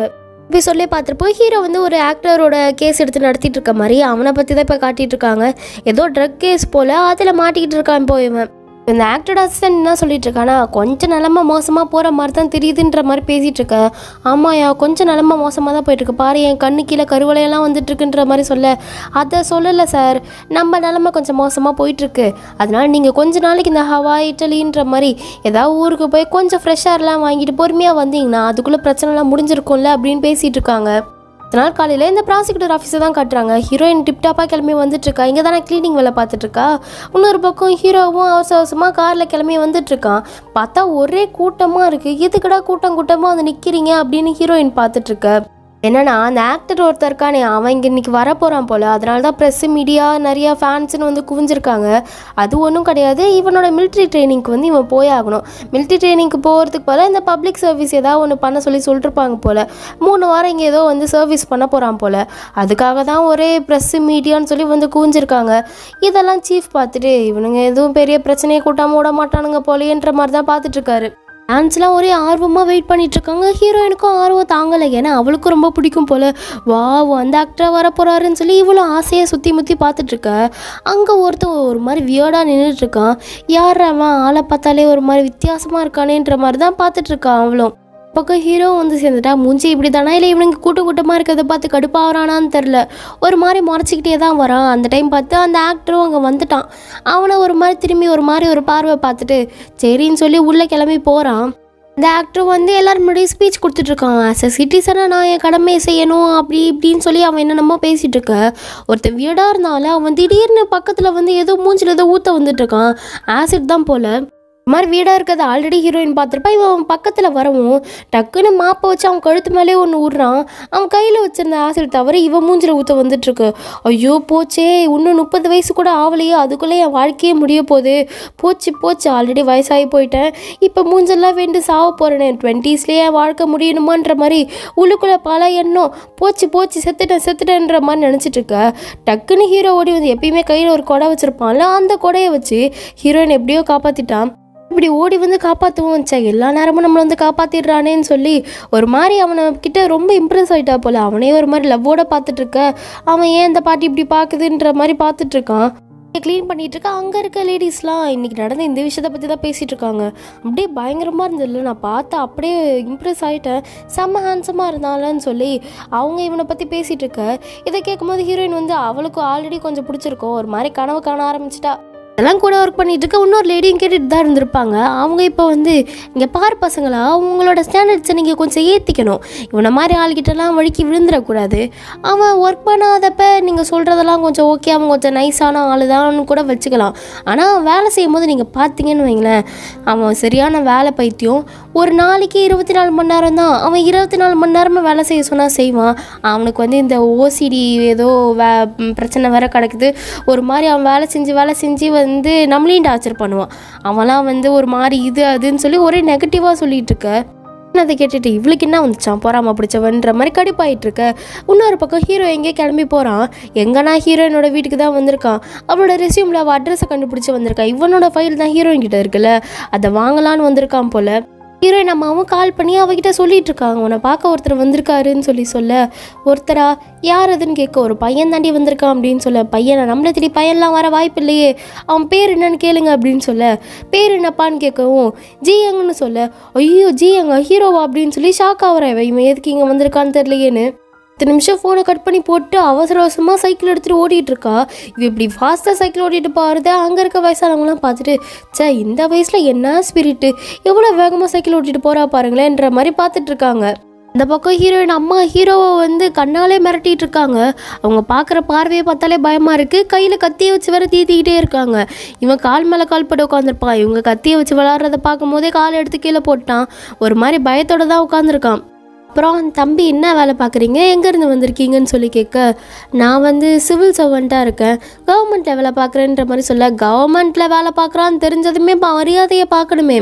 இப்போ சொல்லி பார்த்துருப்போம் ஹீரோ வந்து ஒரு ஆக்டரோட கேஸ் எடுத்து நடத்திட்டு இருக்க மாதிரி அவனை பற்றி தான் இப்போ காட்டிட்டு இருக்காங்க ஏதோ ட்ரக் கேஸ் போல் அதில் மாட்டிக்கிட்டு இருக்கான் இப்போ இவன் இந்த ஆக்டர் அசிஸ்டன்ட் என்ன சொல்லிட்டு இருக்கானா கொஞ்சம் நிலமை மோசமாக போகிற மாதிரி தான் தெரியுதுன்ற மாதிரி பேசிகிட்டு இருக்க ஆமாயா கொஞ்சம் நிலமை மோசமாக தான் போயிட்டு இருக்கு பாரு என் கண்ணு கீழே கருவளையெல்லாம் வந்துட்டு இருக்குன்ற மாதிரி சொல்ல அதை சொல்லலை சார் நம்ம நிலமை கொஞ்சம் மோசமாக போயிட்டுருக்கு அதனால நீங்கள் கொஞ்ச நாளைக்கு இந்த ஹவா இட்டலின்ற மாதிரி ஏதாவது ஊருக்கு போய் கொஞ்சம் ஃப்ரெஷ் ஏர்லாம் வாங்கிட்டு பொறுமையாக வந்தீங்கன்னா அதுக்குள்ளே பிரச்சனைலாம் முடிஞ்சிருக்கும்ல அப்படின்னு பேசிகிட்டு இருக்காங்க அதனால் காலையில் இந்த ப்ராசிக்யூட்டர் ஆஃபீஸை தான் காட்டுறாங்க ஹீரோயின் டிப்டாப்பாக கிளம்பி வந்துட்டு இருக்கா இங்கே தானே க்ளீனிங் வேலை பார்த்துட்டு இருக்கா இன்னொரு பக்கம் ஹீரோவும் அவசர அவசரமாக காரில் கிளம்பி வந்துட்டு இருக்கான் பார்த்தா ஒரே கூட்டமாக இருக்குது எதுக்குடா கூட்டம் கூட்டமாக வந்து நிற்கிறீங்க அப்படின்னு ஹீரோயின் பார்த்துட்டு இருக்க என்னன்னா அந்த ஆக்டர் ஒருத்தர் இருக்கானே அவன் இங்கே இன்னைக்கு வர போகிறான் போல் அதனால தான் ப்ரெஸ்ஸு மீடியா நிறையா ஃபேன்ஸ்னு வந்து குவிஞ்சிருக்காங்க அது ஒன்றும் கிடையாது இவனோட மிலிட்ரி ட்ரைனிங்க்கு வந்து இவன் போய் ஆகணும் மிலிட்ரி ட்ரைனிங்க்கு போகிறதுக்கு போல் இந்த பப்ளிக் சர்வீஸ் ஏதாவது ஒன்று பண்ண சொல்லி சொல்லிருப்பாங்க போல் மூணு வாரம் இங்கே ஏதோ வந்து சர்வீஸ் பண்ண போகிறான் போல் அதுக்காக தான் ஒரே ப்ரெஸ்ஸு மீடியான்னு சொல்லி வந்து குவிஞ்சிருக்காங்க இதெல்லாம் சீஃப் பார்த்துட்டு இவனுங்க எதுவும் பெரிய பிரச்சனையை கூட்டாமல் விட மாட்டானுங்க போலேன்ற மாதிரி தான் பார்த்துட்டு இருக்காரு ஃபேன்ஸ்லாம் ஒரே ஆர்வமாக வெயிட் பண்ணிட்டு இருக்காங்க ஹீரோயினுக்கும் ஆர்வம் தாங்கலை ஏன்னா அவளுக்கும் ரொம்ப பிடிக்கும் போல் வா அந்த ஆக்டர் வர போகிறாருன்னு சொல்லி இவ்வளோ ஆசையாக சுற்றி முற்றி பார்த்துட்டு இருக்க அங்கே ஒருத்தன் ஒரு மாதிரி வியர்டாக நின்றுட்டு இருக்கான் யார் அவன் ஆளை பார்த்தாலே ஒரு மாதிரி வித்தியாசமாக இருக்கானேன்ற மாதிரி தான் பார்த்துட்டு இருக்கான் அவளும் பக்கம் ஹீரோ வந்து சேர்ந்துட்டா மூஞ்சி இப்படி தானா இல்லை இவனுக்கு கூட்டம் கூட்டமாக இருக்கிறத பார்த்து கடுப்பாகிறானான்னு தெரில ஒரு மாதிரி முறைச்சிக்கிட்டே தான் வரான் அந்த டைம் பார்த்து அந்த ஆக்டரும் அங்கே வந்துட்டான் அவனை ஒரு மாதிரி திரும்பி ஒரு மாதிரி ஒரு பார்வை பார்த்துட்டு சரின்னு சொல்லி உள்ளே கிளம்பி போகிறான் இந்த ஆக்டர் வந்து எல்லாரும் முன்னாடி ஸ்பீச் கொடுத்துட்ருக்கான் ஆஸ் அ சிட்டிசனாக நான் என் கடமையை செய்யணும் அப்படி இப்படின்னு சொல்லி அவன் என்னென்னமோ பேசிகிட்டு இருக்க ஒருத்தன் வீடாக இருந்தாலும் அவன் திடீர்னு பக்கத்தில் வந்து ஏதோ மூஞ்சில் ஏதோ ஊற்ற வந்துட்டுருக்கான் ஆசிட் தான் போல் இந்த மாதிரி வீடாக இருக்கிறத ஆல்ரெடி ஹீரோயின் பார்த்துருப்பா இவன் அவன் பக்கத்தில் வரவும் டக்குன்னு மாப்பை வச்சு அவன் கழுத்து மேலே ஒன்று விட்றான் அவன் கையில் வச்சிருந்த ஆசிட் தவிர இவன் மூஞ்சில் ஊற்ற வந்துட்டுருக்கு ஐயோ போச்சே இன்னும் முப்பது வயசு கூட ஆகலையே அதுக்குள்ளே என் வாழ்க்கையே முடிய போகுது போச்சு போச்சு ஆல்ரெடி வயசாகி போயிட்டேன் இப்போ மூஞ்செல்லாம் வேண்டு சாவ போகிறேனே டுவெண்ட்டீஸ்லேயே என் வாழ்க்கை முடியணுமான்ற மாதிரி உள்ளுக்குள்ளே பல எண்ணம் போச்சு போச்சு செத்துட்டேன் செத்துட்டேன்ற மாதிரி நினச்சிட்டு இருக்க டக்குன்னு ஹீரோ ஓடி வந்து எப்பயுமே கையில் ஒரு கொடை வச்சுருப்பான்ல அந்த கொடையை வச்சு ஹீரோயின் எப்படியோ காப்பாற்றிட்டான் இப்படி ஓடி வந்து காப்பாற்றுவோம் சே எல்லா நேரமும் நம்மளை வந்து காப்பாற்றிடுறானேன்னு சொல்லி ஒரு மாதிரி அவனை கிட்ட ரொம்ப இம்ப்ரெஸ் ஆகிட்டா போல அவனே ஒரு மாதிரி லவ்வோட பார்த்துட்டு இருக்க அவன் ஏன் இந்த பாட்டி இப்படி பார்க்குதுன்ற மாதிரி பார்த்துட்டு இருக்கான் க்ளீன் பண்ணிட்டு இருக்கா அங்கே இருக்க லேடிஸ்லாம் இன்னைக்கு நடந்த இந்த விஷயத்தை பற்றி தான் பேசிட்டு இருக்காங்க அப்படியே பயங்கரமாக இருந்ததில்ல நான் பார்த்து அப்படியே இம்ப்ரெஸ் ஆகிட்டேன் செம்ம ஹேண்ட்ஸமாக இருந்தாலன்னு சொல்லி அவங்க இவனை பற்றி பேசிட்டு இருக்க இதை கேட்கும்போது ஹீரோயின் வந்து அவளுக்கு ஆல்ரெடி கொஞ்சம் பிடிச்சிருக்கும் ஒரு மாதிரி கனவு காண ஆரம்பிச்சிட்டா அதெல்லாம் கூட ஒர்க் பண்ணிட்டு இருக்க இன்னொரு லேடியும் கேட்டுட்டு தான் இருந்திருப்பாங்க அவங்க இப்போ வந்து இங்கே பார் பசங்களா உங்களோட ஸ்டாண்டர்ட்ஸை நீங்கள் கொஞ்சம் ஏற்றிக்கணும் இவனை மாதிரி ஆள்கிட்டலாம் வழுக்கி விழுந்துடக்கூடாது அவன் ஒர்க் பண்ணாதப்ப நீங்கள் சொல்கிறதெல்லாம் கொஞ்சம் ஓகே அவன் கொஞ்சம் நைஸான ஆள் தான் கூட வச்சுக்கலாம் ஆனால் வேலை செய்யும் போது நீங்கள் பார்த்தீங்கன்னு வைங்களேன் அவன் சரியான வேலை பைத்தியம் ஒரு நாளைக்கு இருபத்தி நாலு மணி நேரம் தான் அவன் இருபத்தி நாலு மணி நேரமும் வேலை செய்ய சொன்னால் செய்வான் அவனுக்கு வந்து இந்த ஓசிடி ஏதோ வே ம், பிரச்சனை வேற கிடக்குது ஒரு மாதிரி அவன் வேலை செஞ்சு வேலை செஞ்சு வந்து நம்மளையும் டார்ச்சர் பண்ணுவான் அவன்லாம் வந்து ஒரு மாதிரி இது அதுன்னு சொல்லி ஒரே நெகட்டிவாக சொல்லிட்டு இருக்க நான் அதை கேட்டுட்டு இவளுக்கு என்ன வந்துச்சான் போறாம பிடிச்சவன்ற மாதிரி கடுப்பாயிட்டு இருக்க இன்னொரு பக்கம் ஹீரோ எங்கேயோ கிளம்பி போகிறான் எங்கன்னா ஹீரோயினோட வீட்டுக்கு தான் வந்திருக்கான் அவளோட ரெசியூமில் அவள் அட்ரஸை கண்டுபிடிச்சி வந்திருக்கான் இவனோட ஃபைல் தான் ஹீரோயின் கிட்ட இருக்குல்ல அதை வாங்கலான்னு வந்திருக்கான் போல ஹீரோயின் அம்மாவும் கால் பண்ணி அவகிட்ட சொல்லிட்டு இருக்காங்க உன்னை பார்க்க ஒருத்தர் வந்திருக்காருன்னு சொல்லி சொல்ல ஒருத்தரா யார் அதுன்னு கேட்க ஒரு பையன் தாண்டி வந்திருக்கான் அப்படின்னு சொல்ல பையனை நம்மளை தேடி பையன்லாம் வர வாய்ப்பு இல்லையே அவன் பேர் என்னன்னு கேளுங்க அப்படின்னு சொல்ல பேர் என்னப்பான்னு கேட்கவும் ஜி யங்னு சொல்ல ஐயோ ஜி யங்க ஹீரோவா அப்படின்னு சொல்லி ஷாக் ஆகிறேன் இவன் இவன் எதுக்கு இங்கே வந்திருக்கான்னு தெரியலையேன்னு பத்து நிமிஷம் ஃபோனை கட் பண்ணி போட்டு அவசர அவசரமாக சைக்கிள் எடுத்துகிட்டு ஓடிட்டு இருக்கா இவ இப்படி ஃபாஸ்ட்டாக சைக்கிள் ஓட்டிட்டு போகிறத அங்கே இருக்க வயசானவங்களாம் பார்த்துட்டு ச்சே இந்த வயசில் என்ன ஸ்பிரிட்டு எவ்வளோ வேகமாக சைக்கிள் ஓட்டிட்டு போகிறா பாருங்களேன்ற மாதிரி பார்த்துட்டு இருக்காங்க இந்த பக்கம் ஹீரோயின் அம்மா ஹீரோவை வந்து கண்ணாலே மிரட்டிட்டு இருக்காங்க அவங்க பார்க்குற பார்வையை பார்த்தாலே பயமாக இருக்குது கையில் கத்தியை வச்சு வேற தீத்திக்கிட்டே இருக்காங்க இவன் கால் மேலே கால் போட்டு உட்காந்துருப்பான் இவங்க கத்தியை வச்சு விளாட்றத பார்க்கும் போதே காலை எடுத்து கீழே போட்டான் ஒரு மாதிரி பயத்தோட தான் உட்காந்துருக்கான் அப்புறம் தம்பி என்ன வேலை பார்க்குறீங்க எங்கேருந்து வந்திருக்கீங்கன்னு சொல்லி கேட்க நான் வந்து சிவில் சர்வெண்ட்டாக இருக்கேன் கவர்மெண்ட்டில் வேலை பார்க்குறேன்ற மாதிரி சொல்ல கவர்மெண்ட்டில் வேலை பார்க்குறான்னு தெரிஞ்சதுமே இப்போ மரியாதையை பார்க்கணுமே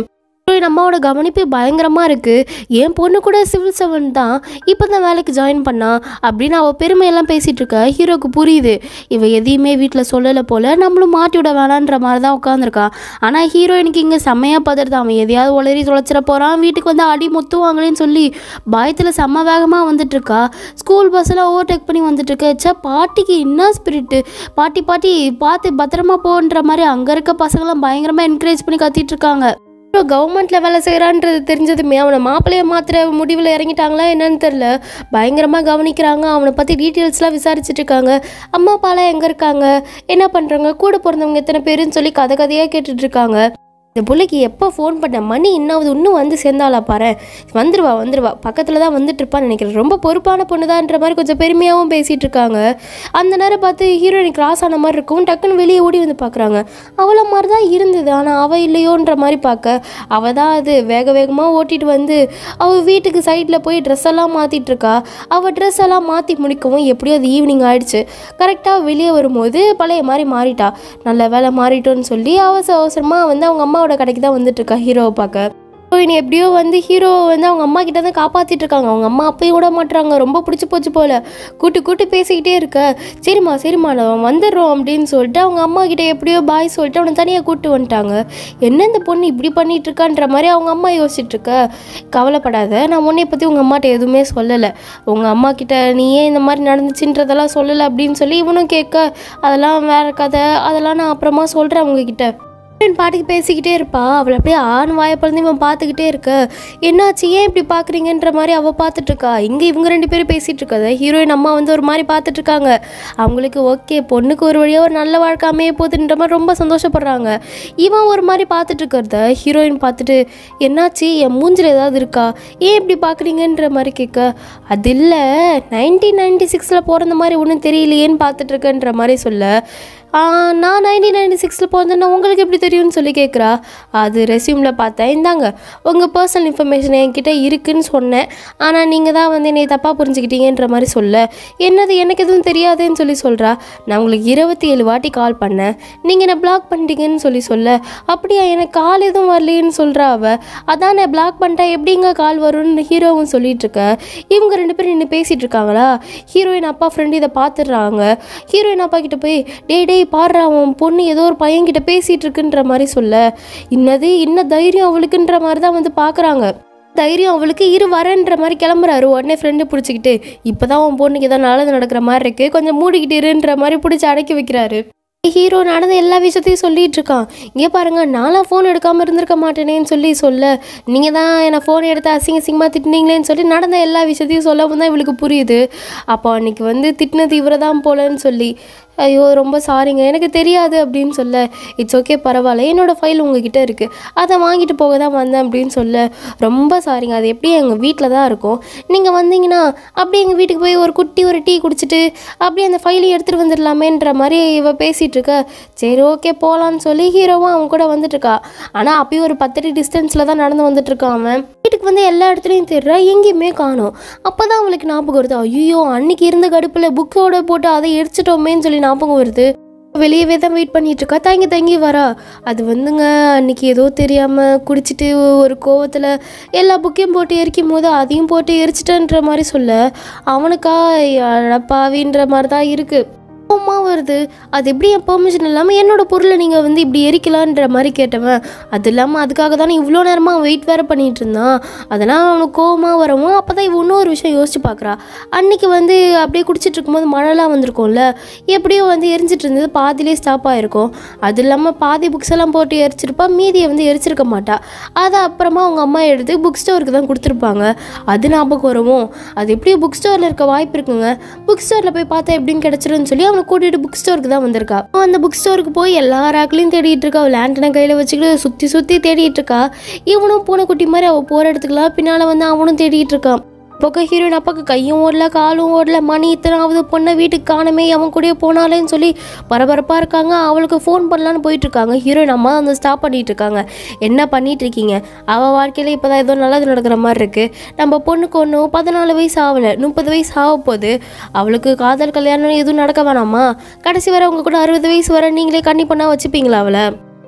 ஹீரோயின் அம்மாவோட கவனிப்பு பயங்கரமாக இருக்குது என் பொண்ணு கூட சிவில் செவன் தான் இப்போ தான் வேலைக்கு ஜாயின் பண்ணா அப்படின்னு அவள் பெருமையெல்லாம் பேசிகிட்டு இருக்க ஹீரோக்கு புரியுது இவ எதையுமே வீட்டில் சொல்லலை போல் நம்மளும் மாட்டி விட வேணான்ற மாதிரி தான் உட்காந்துருக்கா ஆனால் ஹீரோயினுக்கு இங்கே செம்மையாக பதறது அவன் எதையாவது உளறி தொலைச்சிட போகிறான் வீட்டுக்கு வந்து அடி முத்துவாங்களேன்னு சொல்லி பயத்தில் செம்ம வேகமாக வந்துட்டு இருக்கா ஸ்கூல் பஸ்ஸில் ஓவர்டேக் பண்ணி வந்துட்டு இருக்க ச்சே பாட்டிக்கு என்ன ஸ்பிரிட்டு பாட்டி பாட்டி பார்த்து பத்திரமா போன்ற மாதிரி அங்கே இருக்க பசங்களாம் பயங்கரமாக என்கரேஜ் பண்ணி கத்திட்டு இருக்காங்க கவர்மெண்ட்டில் வேலை செய்கிறான்றது தெரிஞ்சதுமே அவனை மாப்பிள்ளைய மாத்திர முடிவில் இறங்கிட்டாங்களா என்னன்னு தெரில பயங்கரமாக கவனிக்கிறாங்க அவனை பற்றி டீட்டெயில்ஸ்லாம் விசாரிச்சுட்டு இருக்காங்க அம்மா அப்பாலாம் எங்கே இருக்காங்க என்ன பண்ணுறாங்க கூட பிறந்தவங்க எத்தனை பேருன்னு சொல்லி கதை கதையாக கேட்டுட்டு இருக்காங்க இந்த பிள்ளைக்கு எப்போ ஃபோன் பண்ண மணி இன்னும் இன்னும் வந்து சேர்ந்தாளா பாரு வந்துருவா வந்துருவா பக்கத்தில் தான் வந்துட்டு இருப்பான்னு நினைக்கிறேன் ரொம்ப பொறுப்பான பொண்ணுதான்ற மாதிரி கொஞ்சம் பெருமையாகவும் பேசிகிட்டு இருக்காங்க அந்த நேரம் பார்த்து ஹீரோயின் கிராஸ் ஆன மாதிரி இருக்கும் டக்குன்னு வெளியே ஓடி வந்து பார்க்குறாங்க அவளை மாதிரி தான் இருந்தது ஆனால் அவள் இல்லையோன்ற மாதிரி பார்க்க அவள் தான் அது வேக வேகமாக ஓட்டிட்டு வந்து அவள் வீட்டுக்கு சைடில் போய் ட்ரெஸ் எல்லாம் மாற்றிட்டு இருக்கா அவள் ட்ரெஸ் எல்லாம் மாற்றி முடிக்கவும் எப்படியோ அது ஈவினிங் ஆயிடுச்சு கரெக்டாக வெளியே வரும்போது பழைய மாதிரி மாறிட்டா நல்ல வேலை மாறிட்டோன்னு சொல்லி அவசர அவசரமாக வந்து அவங்க அம்மாவோட கடைக்கு தான் வந்துட்டு இருக்கா ஹீரோவை பார்க்க ஹீரோயின் எப்படியோ வந்து ஹீரோ வந்து அவங்க அம்மா கிட்ட தான் காப்பாத்திட்டு இருக்காங்க அவங்க அம்மா அப்பயும் விட மாட்றாங்க ரொம்ப பிடிச்சி போச்சு போல கூட்டு கூட்டு பேசிக்கிட்டே இருக்க சரிம்மா சரிம்மா நான் வந்துடுறோம் அப்படின்னு சொல்லிட்டு அவங்க அம்மா கிட்ட எப்படியோ பாய் சொல்லிட்டு அவனை தனியாக கூட்டு வந்துட்டாங்க என்ன இந்த பொண்ணு இப்படி பண்ணிட்டு இருக்கான்ற மாதிரி அவங்க அம்மா யோசிச்சுட்டு இருக்க கவலைப்படாத நான் உன்னை பற்றி உங்கள் அம்மாட்ட எதுவுமே சொல்லலை உங்கள் அம்மா கிட்ட நீ ஏன் இந்த மாதிரி நடந்துச்சுன்றதெல்லாம் சொல்லலை அப்படின்னு சொல்லி இவனும் கேட்க அதெல்லாம் வேற கதை அதெல்லாம் நான் அப்புறமா சொல்கிறேன் உங்ககிட்ட ஹீரோயின் பாட்டுக்கு பேசிக்கிட்டே இருப்பா அவளை அப்படியே ஆண் வாயை பிறந்து இவன் பார்த்துக்கிட்டே இருக்க என்னாச்சு ஏன் இப்படி பார்க்குறீங்கன்ற மாதிரி அவள் பார்த்துட்டு இருக்கா இங்கே இவங்க ரெண்டு பேரும் பேசிகிட்டு இருக்காத ஹீரோயின் அம்மா வந்து ஒரு மாதிரி பார்த்துட்டு இருக்காங்க அவங்களுக்கு ஓகே பொண்ணுக்கு ஒரு வழியாக ஒரு நல்ல வாழ்க்கை அமைய போகுதுன்ற மாதிரி ரொம்ப சந்தோஷப்படுறாங்க இவன் ஒரு மாதிரி பார்த்துட்டு இருக்கிறத ஹீரோயின் பார்த்துட்டு என்னாச்சு என் மூஞ்சில் ஏதாவது இருக்கா ஏன் இப்படி பார்க்குறீங்கன்ற மாதிரி கேட்க அது இல்லை நைன்டீன் நைன்டி சிக்ஸில் பிறந்த மாதிரி ஒன்றும் தெரியலையேன்னு பார்த்துட்டு இருக்கேன்ற மாதிரி சொல்ல "ஆ, நான் நைன்டீன் நைன்டி சிக்ஸில் பிறந்தேன்னா உங்களுக்கு எப்படி தெரியும்னு சொல்லி கேட்குறா அது ரெஸ்யூமில் பார்த்தேன் இந்தாங்க உங்கள் பர்சனல் இன்ஃபர்மேஷன் என்கிட்ட இருக்குன்னு சொன்னேன் ஆனால் நீங்கள் தான் வந்து என்னை தப்பாக புரிஞ்சுக்கிட்டீங்கன்ற மாதிரி சொல்ல என்னது எனக்கு எதுவும் தெரியாதுன்னு சொல்லி சொல்கிறா நான் உங்களுக்கு இருபத்தி ஏழு வாட்டி கால் பண்ணேன் நீங்கள் என்னை பிளாக் பண்ணிட்டீங்கன்னு சொல்லி சொல்ல அப்படியா எனக்கு கால் எதுவும் வரலையேன்னு சொல்கிறா அவ அதான் நான் பிளாக் பண்ணிட்டேன் எப்படிங்க கால் வரும்னு ஹீரோவும் சொல்லிட்டு இருக்க இவங்க ரெண்டு பேரும் நின்று பேசிகிட்டு இருக்காங்களா ஹீரோயின் அப்பா ஃப்ரெண்டு இதை பார்த்துடுறாங்க ஹீரோயின் அப்பா கிட்ட போய் டேய் டேய் பாடுறா அவன் பொண்ணு ஏதோ ஒரு பையன்கிட்ட பேசிகிட்டு இருக்குன்ற மாதிரி சொல்ல இன்னது இன்ன தைரியம் அவளுக்குன்ற மாதிரி தான் வந்து பார்க்குறாங்க தைரியம் அவளுக்கு இரு வரேன்ற மாதிரி கிளம்புறாரு உடனே ஃப்ரெண்டு பிடிச்சிக்கிட்டு இப்போ தான் உன் பொண்ணுக்கு ஏதோ நல்லது நடக்கிற மாதிரி இருக்கு கொஞ்சம் மூடிக்கிட்டு இருன்ற மாதிரி பிடிச்சி அடக்கி வைக்கிறாரு ஹீரோ நடந்த எல்லா விஷயத்தையும் சொல்லிட்டு இருக்கான் இங்கே பாருங்க நான்லாம் ஃபோன் எடுக்காமல் இருந்திருக்க மாட்டேனேன்னு சொல்லி சொல்ல நீங்கள் தான் என்னை ஃபோன் எடுத்து அசிங்க அசிங்கமாக திட்டினீங்களேன்னு சொல்லி நடந்த எல்லா விஷயத்தையும் சொல்லவும் தான் இவளுக்கு புரியுது அப்போ அன்னைக்கு வந்து திட்டினது இவரை தான் போலன்னு சொல்லி ஐயோ ரொம்ப சாரிங்க எனக்கு தெரியாது அப்படின்னு சொல்ல இட்ஸ் ஓகே பரவாயில்ல என்னோடய ஃபைல் உங்ககிட்ட இருக்குது அதை வாங்கிட்டு போக தான் வந்தேன் அப்படின்னு சொல்ல ரொம்ப சாரிங்க அது எப்படி எங்கள் வீட்டில் தான் இருக்கும் நீங்கள் வந்தீங்கன்னா அப்படியே எங்கள் வீட்டுக்கு போய் ஒரு குட்டி ஒரு டீ குடிச்சிட்டு அப்படியே அந்த ஃபைலையும் எடுத்துகிட்டு வந்துடலாமேன்ற மாதிரி இவ பேசிகிட்டு இருக்க சரி ஓகே போகலான்னு சொல்லி ஹீரோவும் அவன் கூட வந்துட்டு இருக்கா ஆனால் அப்பயும் ஒரு பத்தடி டிஸ்டன்ஸில் தான் நடந்து வந்துட்டு இருக்கான் அவன் வீட்டுக்கு வந்து எல்லா இடத்துலையும் தேடுறா எங்கேயுமே காணோம் அப்போ தான் அவளுக்கு ஞாபகம் வருது ஐயோ அன்னைக்கு இருந்த கடுப்பில் புக்கோட போட்டு அதை எரிச்சிட்டோமேன்னு சொல்லி ஞாபகம் வருது வெளியவே தான் வெயிட் பண்ணிட்டு இருக்கா தங்கி தங்கி வரா அது வந்துங்க அன்னைக்கு ஏதோ தெரியாமல் குடிச்சிட்டு ஒரு கோவத்தில் எல்லா புக்கையும் போட்டு எரிக்கும் போது அதையும் போட்டு எரிச்சிட்டேன்ற மாதிரி சொல்ல அவனுக்கா அழப்பாவின்ற மாதிரி தான் இருக்குது கோவமா வருது அது எப்படி என் பெர்மிஷன் இல்லாமல் என்னோட பொருளை நீங்கள் வந்து இப்படி எரிக்கலான்ற மாதிரி கேட்டவன் அது இல்லாமல் அதுக்காக தானே இவ்வளோ நேரமாக வெயிட் வேறு பண்ணிட்டு இருந்தான் அதெல்லாம் அவனுக்கு கோவமாக வரவும் அப்போ தான் இவன் இன்னொரு விஷயம் யோசிச்சு பார்க்குறா அன்னைக்கு வந்து அப்படியே குடிச்சிட்டு இருக்கும்போது மழைலாம் வந்திருக்கும்ல எப்படியும் வந்து எரிஞ்சிட்டு இருந்தது பாதியிலே ஸ்டாப் ஆகிருக்கும் அது இல்லாமல் பாதி புக்ஸ் எல்லாம் போட்டு எரிச்சிருப்பா மீதியை வந்து எரிச்சிருக்க மாட்டா அதை அப்புறமா அவங்க அம்மா எடுத்து புக் ஸ்டோருக்கு தான் கொடுத்துருப்பாங்க அது ஞாபகம் வரவும் அது எப்படியும் புக் ஸ்டோரில் இருக்க வாய்ப்பு இருக்குங்க புக் ஸ்டோரில் போய் பார்த்தா எப்படின்னு கிடச்சிருன்னு சொல்லி அவனை கூட்டிகிட்டு புக் ஸ்டோருக்கு தான் வந்திருக்கா அவன் அந்த புக் ஸ்டோருக்கு போய் எல்லா ரேக்லையும் தேடிட்டு இருக்கா அவள் லேண்டனை கையில் வச்சுக்கிட்டு சுற்றி சுற்றி தேடிட்டு இருக்கா இவனும் பூனைக்குட்டி மாதிரி அவள் போகிற இடத்துக்குலாம் பின்னால் வந்து அவனும் தேடிட்டு இருக்கான் பக்கம் ஹீரோயின் அப்பாவுக்கு கையும் ஓடல காலும் ஓடல மணி இத்தனாவது பொண்ணை வீட்டுக்கு காணுமே அவன் கூடயே போனாலேன்னு சொல்லி பரபரப்பாக இருக்காங்க அவளுக்கு ஃபோன் பண்ணலான்னு போயிட்டு இருக்காங்க ஹீரோயின் அம்மா வந்து ஸ்டாப் பண்ணிட்டு இருக்காங்க என்ன பண்ணிட்டு இருக்கீங்க அவள் வாழ்க்கையில் இப்போ தான் ஏதோ நல்லது நடக்கிற மாதிரி இருக்கு நம்ம பொண்ணுக்கு ஒன்றும் பதினாலு வயசு ஆகலை முப்பது வயசு ஆக போகுது அவளுக்கு காதல் கல்யாணம் எதுவும் நடக்க வேணாமா கடைசி வரை உங்க கூட அறுபது வயசு வரை நீங்களே கண்ணி பண்ணா வச்சுப்பீங்களா அவளை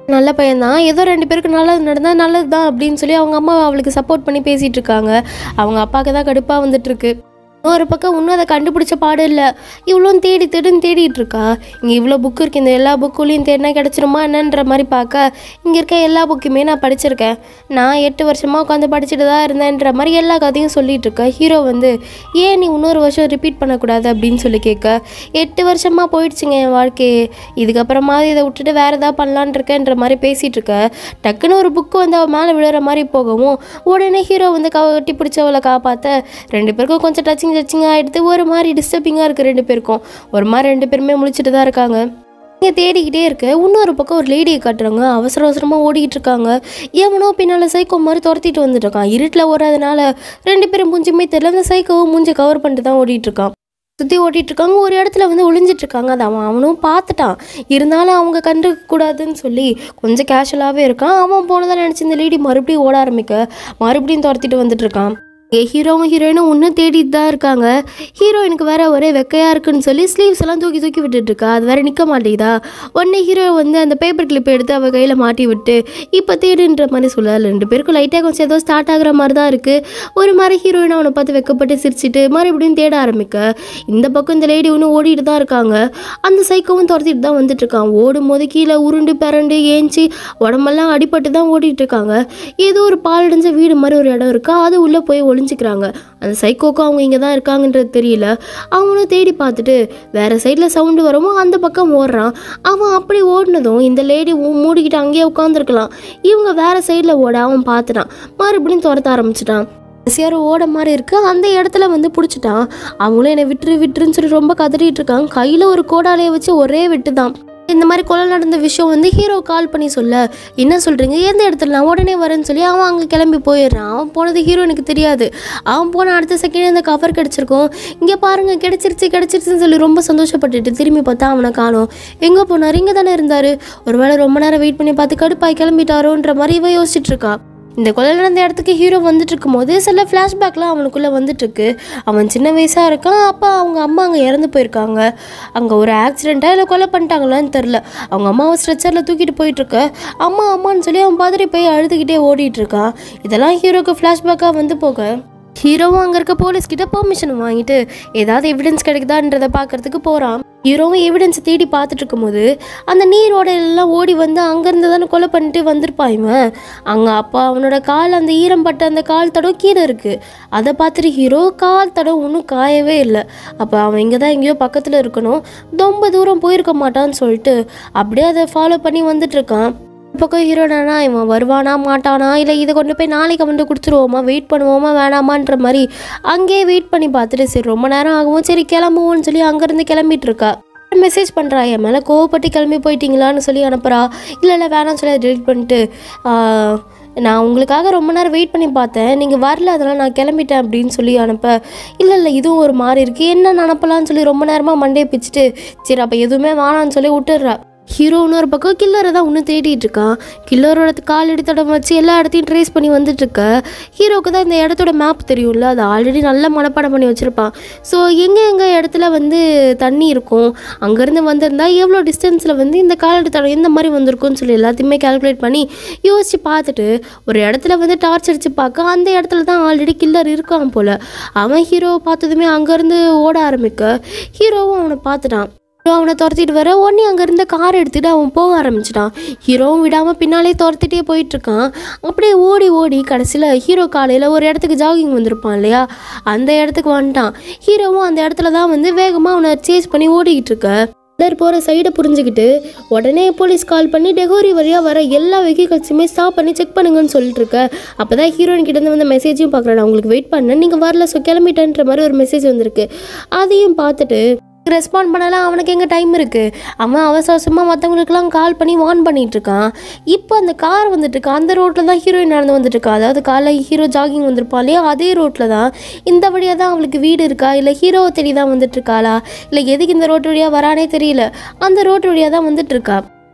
நல்ல பையன்தான் ஏதோ ரெண்டு பேருக்கு நல்லது நடந்தால் நல்லது தான் அப்படின்னு சொல்லி அவங்க அம்மா அவளுக்கு சப்போர்ட் பண்ணி பேசிகிட்டு இருக்காங்க அவங்க அப்பாவுக்கு தான் கடுப்பாக வந்துட்டு இருக்கு ஒரு பக்கம் இன்னும் அதை கண்டுபிடிச்ச பாடு இல்லை இவ்வளோ தேடி தேடின்னு தேடிட்டு இருக்கா இங்கே இவ்வளோ புக்கு இருக்குது இந்த எல்லா புக்குலையும் தேடினா கிடச்சிருமா என்னன்ற மாதிரி பார்க்க இங்கே இருக்க எல்லா புக்குமே நான் படிச்சிருக்கேன் நான் எட்டு வருஷமாக உட்காந்து படிச்சுட்டு தான் இருந்தேன்ற மாதிரி எல்லா கதையும் சொல்லிட்டு இருக்க ஹீரோ வந்து ஏன் நீ இன்னொரு வருஷம் ரிப்பீட் பண்ணக்கூடாது அப்படின்னு சொல்லி கேட்க எட்டு வருஷமாக போயிடுச்சுங்க என் வாழ்க்கையே இதுக்கப்புறமா இதை விட்டுட்டு வேறு ஏதாவது பண்ணலான் இருக்கேன்ற மாதிரி பேசிகிட்டு இருக்க டக்குன்னு ஒரு புக்கு வந்து அவள் மேலே விழுற மாதிரி போகவும் உடனே ஹீரோ வந்து கட்டி பிடிச்சவளை காப்பாற்ற ரெண்டு பேருக்கும் கொஞ்சம் டச்சிங் டச்சிங்காக ஆகிடுது ஒரு மாதிரி டிஸ்டர்பிங்காக இருக்குது ரெண்டு பேருக்கும் ஒரு மாதிரி ரெண்டு பேருமே முழிச்சிட்டு தான் இருக்காங்க இங்கே தேடிக்கிட்டே இருக்கு இன்னொரு பக்கம் ஒரு லேடியை காட்டுறாங்க அவசர அவசரமாக ஓடிக்கிட்டு இருக்காங்க எவனோ பின்னால் சைக்கோ மாதிரி துரத்திட்டு வந்துட்டு இருக்கான் இருட்டில் ஓடுறதுனால ரெண்டு பேரும் மூஞ்சுமே தெரியல அந்த சைக்கோவும் மூஞ்சி கவர் பண்ணிட்டு தான் ஓடிட்டு இருக்கான் சுற்றி ஓட்டிட்டு இருக்காங்க ஒரு இடத்துல வந்து ஒளிஞ்சிட்டு இருக்காங்க அதை அவன் அவனும் பார்த்துட்டான் இருந்தாலும் அவங்க கண்டுக்க கூடாதுன்னு சொல்லி கொஞ்சம் கேஷுவலாகவே இருக்கான் அவன் போனதான் நினச்சி இந்த லேடி மறுபடியும் ஓட ஆரம்பிக்க மறுபடியும் துரத்திட்டு வந்துட்டு இருக்கான் இங்கே ஹீரோவும் ஹீரோயினும் ஒன்றும் தேடிட்டு தான் இருக்காங்க ஹீரோயினுக்கு வேற ஒரே வெக்கையாக இருக்குன்னு சொல்லி ஸ்லீவ்ஸ் எல்லாம் தூக்கி தூக்கி விட்டுட்டு இருக்கா அது வேற நிற்க மாட்டேங்குதா உடனே ஹீரோ வந்து அந்த பேப்பர் கிளிப் எடுத்து அவள் கையில் மாட்டி விட்டு இப்போ தேடுன்ற மாதிரி சொல்ல ரெண்டு பேருக்கும் லைட்டாக கொஞ்சம் ஏதோ ஸ்டார்ட் ஆகுற மாதிரி தான் இருக்குது ஒரு மாதிரி ஹீரோயின் அவனை பார்த்து வெக்கப்பட்டு சிரிச்சிட்டு மறுபடியும் தேட ஆரம்பிக்க இந்த பக்கம் இந்த லேடி ஒன்று ஓடிட்டு தான் இருக்காங்க அந்த சைக்கோவும் துரத்திட்டு தான் வந்துட்டு இருக்கான் ஓடும் போது கீழே உருண்டு பிறண்டு ஏஞ்சி உடம்பெல்லாம் அடிபட்டு தான் ஓடிட்டு இருக்காங்க ஏதோ ஒரு பாலடைஞ்ச வீடு மாதிரி ஒரு இடம் இருக்கா அது உள்ளே போய் ஒளிஞ்சிக்கிறாங்க அந்த சைக்கோக்கும் அவங்க இங்கே தான் இருக்காங்கன்றது தெரியல அவனும் தேடி பார்த்துட்டு வேற சைடில் சவுண்டு வரவும் அந்த பக்கம் ஓடுறான் அவன் அப்படி ஓடினதும் இந்த லேடி மூடிக்கிட்டு அங்கேயே உட்காந்துருக்கலாம் இவங்க வேற சைடில் ஓட அவன் பார்த்துட்டான் மறுபடியும் துரத்த ஆரம்பிச்சிட்டான் யாரும் ஓட மாதிரி இருக்கு அந்த இடத்துல வந்து பிடிச்சிட்டான் அவங்களும் என்னை விட்டுரு விட்டுருன்னு சொல்லி ரொம்ப கதறிட்டு இருக்காங்க கையில் ஒரு கோடாலையை வச்சு ஒரே விட்டு தான் இந்த மாதிரி கொலை நடந்த விஷயம் வந்து ஹீரோ கால் பண்ணி சொல்ல என்ன சொல்கிறீங்க எந்த இடத்துல நான் உடனே வரேன்னு சொல்லி அவன் அங்கே கிளம்பி போயிடுறான் அவன் போனது ஹீரோ எனக்கு தெரியாது அவன் போன அடுத்த செகண்ட் அந்த கவர் கிடச்சிருக்கும் இங்கே பாருங்க கிடச்சிருச்சு கிடச்சிருச்சுன்னு சொல்லி ரொம்ப சந்தோஷப்பட்டுட்டு திரும்பி பார்த்தா அவனை காணோம் எங்கே போனார் இங்கே தானே இருந்தார் ஒருவேளை ரொம்ப நேரம் வெயிட் பண்ணி பார்த்து கடுப்பாய் கிளம்பிட்டாரோன்ற மாதிரி இவன் யோசிச்சுட்டு இருக்கா இந்த கொலை நடந்த இடத்துக்கு ஹீரோ வந்துட்டு இருக்கும்போது சில ஃப்ளாஷ்பேக்லாம் அவனுக்குள்ளே வந்துட்டு இருக்கு அவன் சின்ன வயசாக இருக்கான் அப்போ அவங்க அம்மா அங்கே இறந்து போயிருக்காங்க அங்கே ஒரு ஆக்சிடெண்ட்டாக இல்லை கொலை பண்ணிட்டாங்களான்னு தெரில அவங்க அம்மாவை ஸ்ட்ரெச்சரில் தூக்கிட்டு போயிட்டு இருக்க அம்மா அம்மான்னு சொல்லி அவன் பதறி போய் அழுதுகிட்டே ஓடிட்டு இருக்கான் இதெல்லாம் ஹீரோக்கு ஃப்ளாஷ்பேக்காக வந்து போக ஹீரோவும் அங்கே இருக்க போலீஸ் கிட்ட பெர்மிஷன் வாங்கிட்டு ஏதாவது எவிடன்ஸ் கிடைக்குதான்றதை பார்க்கறதுக்கு போகிறான் ஹீரோவும் எவிடன்ஸ் தேடி பார்த்துட்டு இருக்கும்போது அந்த நீரோட எல்லாம் ஓடி வந்து அங்கேருந்து தானே கொலை பண்ணிட்டு வந்திருப்பான் இவன் அங்கே அப்பா அவனோட கால் அந்த ஈரம் பட்ட அந்த கால் தடம் கீழே இருக்குது அதை பார்த்துட்டு ஹீரோ கால் தடம் ஒன்றும் காயவே இல்லை அப்போ அவன் இங்கே தான் எங்கேயோ பக்கத்தில் இருக்கணும் ரொம்ப தூரம் போயிருக்க மாட்டான்னு சொல்லிட்டு அப்படியே அதை ஃபாலோ பண்ணி வந்துட்டு இருக்கான் ஒரு பக்கம் ஹீரோனானா இவன் வருவானா மாட்டானா இல்லை இதை கொண்டு போய் நாளைக்கு வந்து கொடுத்துருவோமா வெயிட் பண்ணுவோமா வேணாமான்ற மாதிரி அங்கேயே வெயிட் பண்ணி பார்த்துட்டு சரி ரொம்ப நேரம் ஆகும் சரி கிளம்புவோம்னு சொல்லி அங்கேருந்து கிளம்பிட்டு இருக்கா மெசேஜ் பண்ணுறா என் மேலே கோவப்பட்டு கிளம்பி போயிட்டீங்களான்னு சொல்லி அனுப்புகிறா இல்லை இல்லை வேணாம்னு சொல்லி டெலிட் பண்ணிட்டு ஆஹ், நான் உங்களுக்காக ரொம்ப நேரம் வெயிட் பண்ணி பார்த்தேன் நீங்கள் வரல அதெல்லாம் நான் கிளம்பிட்டேன் அப்படின்னு சொல்லி அனுப்ப இல்லை இல்லை இதுவும் ஒரு மாதிரி இருக்குது என்ன அனுப்பலாம்னு சொல்லி ரொம்ப நேரமாக மண்டையை பிச்சுட்டு சரி அப்போ எதுவுமே வேணான்னு சொல்லி விட்டுடுறா ஹீரோ இன்னொரு பக்கம் கில்லரை தான் இன்னும் தேடிட்டு இருக்கான் கில்லரோட கால் அடித்தடம் வச்சு எல்லா இடத்தையும் ட்ரேஸ் பண்ணி வந்துட்டு இருக்க ஹீரோக்கு தான் இந்த இடத்தோட மேப் தெரியும்ல அது ஆல்ரெடி நல்லா மனப்பாடம் பண்ணி வச்சுருப்பான் ஸோ எங்கே எங்கே இடத்துல வந்து தண்ணி இருக்கும் அங்கேருந்து வந்திருந்தா எவ்வளோ டிஸ்டன்ஸில் வந்து இந்த கால் அடித்தடம் எந்த மாதிரி வந்திருக்கும்னு சொல்லி எல்லாத்தையுமே கால்குலேட் பண்ணி யோசித்து பார்த்துட்டு ஒரு இடத்துல வந்து டார்ச் அடித்து பார்க்க அந்த இடத்துல தான் ஆல்ரெடி கில்லர் இருக்கான் போல் அவன் ஹீரோவை பார்த்ததுமே அங்கேருந்து ஓட ஆரம்பிக்க ஹீரோவும் அவனை பார்த்துட்டான் ஹீரோ அவனை துரத்திட்டு வர உடனே அங்கே இருந்த கார் எடுத்துட்டு அவன் போக ஆரம்பிச்சிட்டான் ஹீரோவும் விடாமல் பின்னாலே துரத்திட்டே போயிட்டு இருக்கான் அப்படியே ஓடி ஓடி கடைசியில் ஹீரோ காலையில் ஒரு இடத்துக்கு ஜாகிங் வந்திருப்பான் இல்லையா அந்த இடத்துக்கு வந்துட்டான் ஹீரோவும் அந்த இடத்துல தான் வந்து வேகமாக அவனை சேஸ் பண்ணி ஓடிக்கிட்டு இருக்க கில்லர் போகிற சைடை புரிஞ்சுக்கிட்டு உடனே போலீஸ் கால் பண்ணி டெகோரி வழியாக வர எல்லா வெஹிக்கல்ஸுமே ஸ்டாப் பண்ணி செக் பண்ணுங்கன்னு சொல்லிட்டு இருக்க அப்போ தான் ஹீரோயின் கிட்ட இருந்து வந்து மெசேஜையும் பார்க்குறேன் நான் உங்களுக்கு வெயிட் பண்ணேன் நீங்கள் வரல ஸோ கிளம்பிட்டேன்ற மாதிரி ஒரு மெசேஜ் வந்திருக்கு அதையும் பார்த்துட்டு ரெஸ்பாண்ட் பண்ணலாம் அவனுக்கு எங்கே டைம் இருக்குது அவன் அவசர அவசரமாக மற்றவங்களுக்குலாம் கால் பண்ணி வார்ன் பண்ணிட்டு இருக்கான் இப்போ அந்த கார் வந்துட்டு இருக்கு அந்த ரோட்டில் தான் ஹீரோயின் நடந்து வந்துட்டு இருக்கா அதாவது காலைல ஹீரோ ஜாகிங் வந்திருப்பான் இல்லையா அதே ரோட்டில் தான் இந்த வழியாக தான் அவளுக்கு வீடு இருக்கா இல்லை ஹீரோவை தேடி தான் வந்துட்டு இருக்காளா இல்லை எதுக்கு இந்த ரோட்டு வழியாக வரானே தெரியல அந்த ரோட்டு வழியாக தான் வந்துட்டு இருக்கா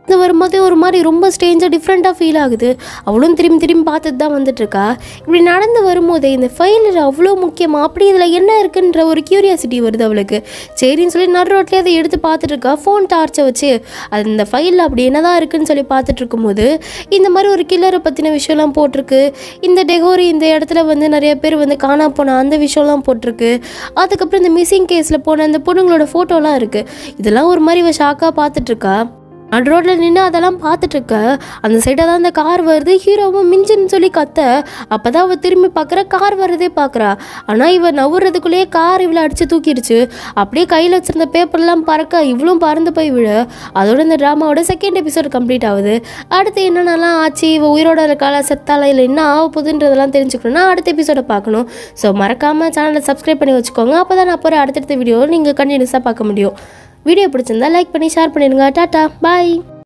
இது வரும்போது ஒரு மாதிரி ரொம்ப ஸ்ட்ரேஞ்சாக டிஃப்ரெண்ட்டாக ஃபீல் ஆகுது அவளும் திரும்பி திரும்பி பார்த்துட்டு தான் வந்துட்டுருக்கா இப்படி நடந்து வரும்போதே இந்த ஃபைலில் அவ்வளோ முக்கியமா அப்படி இதில் என்ன இருக்குன்ற ஒரு கியூரியாசிட்டி வருது அவளுக்கு சரின்னு சொல்லி நடு ரோட்லேயே அதை எடுத்து பார்த்துட்டு இருக்கா ஃபோன் டார்ச்சை வச்சு அது இந்த ஃபைலில் அப்படி என்னதான் இருக்குன்னு சொல்லி பார்த்துட்டு இருக்கும்போது இந்த மாதிரி ஒரு கில்லரை பற்றின விஷயம்லாம் போட்டிருக்கு இந்த டெகோரி இந்த இடத்துல வந்து நிறைய பேர் வந்து காணா போன அந்த விஷயம்லாம் போட்டிருக்கு அதுக்கப்புறம் இந்த மிஸ்ஸிங் கேஸில் போன அந்த பொண்ணுங்களோட ஃபோட்டோலாம் இருக்குது இதெல்லாம் ஒரு மாதிரி இவ ஷாக்காக பார்த்துட்ருக்கா நடு ரோட்டில் நின்று அதெல்லாம் பார்த்துட்டு இருக்க அந்த சைடாக தான் அந்த கார் வருது ஹீரோவும் மிஞ்சின்னு சொல்லி கத்த அப்போ தான் அவள் திரும்பி பார்க்குற கார் வர்றதே பார்க்குறா ஆனால் இவன் நவுறதுக்குள்ளேயே கார் இவ்வளோ அடித்து தூக்கிடுச்சு அப்படியே கையில் வச்சிருந்த பேப்பர்லாம் பறக்க இவ்வளோ பறந்து போய் விழ அதோட இந்த ட்ராமாவோட செகண்ட் எபிசோட் கம்ப்ளீட் ஆகுது அடுத்து என்னென்னலாம் ஆச்சு இவ உயிரோட இருக்காளா செத்தாளா இல்லை என்ன ஆக போகுதுன்றதெல்லாம் தெரிஞ்சுக்கணும்னா அடுத்த எபிசோடை பார்க்கணும் ஸோ மறக்காமல் சேனலை சப்ஸ்கிரைப் பண்ணி வச்சுக்கோங்க அப்போ தான் நான் போகிற அடுத்தடுத்த வீடியோ நீங்கள் கண்டினியூஸாக பார்க்க முடியும் வீடியோ பிடிச்சிருந்தா லைக் பண்ணி ஷேர் பண்ணிடுங்க டாட்டா பாய்